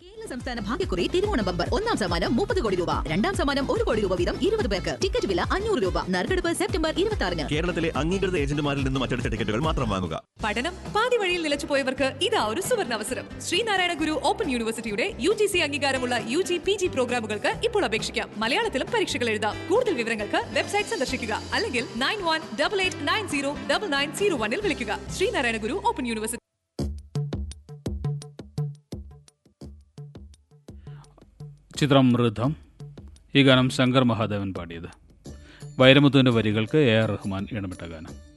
കേരള സംസ്ഥാന ഭാഗ്യക്കുറി തിരുവോണം ബമ്പർ ഒന്നാം സമ്മാനം മുപ്പത് കോടി രൂപ രണ്ടാം സമ്മാനം ഒരു കോടി രൂപ വീതം ഇരുപത് പേർക്ക് ടിക്കറ്റ് വില അഞ്ഞൂറ് രൂപ നറുക്കെടുപ്പ് സെപ്റ്റംബർ ഇരുപത്തി ആറിന് കേരളത്തിലെ അംഗീകൃത ഏജന്റുമാരിൽ നിന്നും മറ്റെടുത്ത ടിക്കറ്റുകൾ മാത്രം വാങ്ങുക പഠനം പാതി വഴിയിൽ നിലച്ചുപോയവർക്ക് ഇതാ ഒരു സുവർണ അവസരം ശ്രീനാരായണ ഗുരു ഓപ്പൺ യൂണിവേഴ്സിറ്റിയുടെ യു ജി സി അംഗീകാരമുള്ള യു ജി പി ജി പ്രോഗ്രാമുകൾക്ക് ഇപ്പോൾ അപേക്ഷിക്കാം മലയാളത്തിലും പരീക്ഷകൾ എഴുതാം കൂടുതൽ വിവരങ്ങൾക്ക് വെബ്സൈറ്റ് സന്ദർശിക്കുക അല്ലെങ്കിൽ nine one double eight nine zero double nine zero വണ്ണിൽ വിളിക്കുക ശ്രീനാരായണ ഗുരു ഓപ്പൺ യൂണിവേഴ്സിറ്റി ചിത്രം മൃതം ഈ ഗാനം ശങ്കർ മഹാദേവൻ പാടിയത് വൈരമുത്തുവിൻ്റെ വരികൾക്ക് എ ആർ റഹ്മാൻ ഇടപെട്ട ഗാനം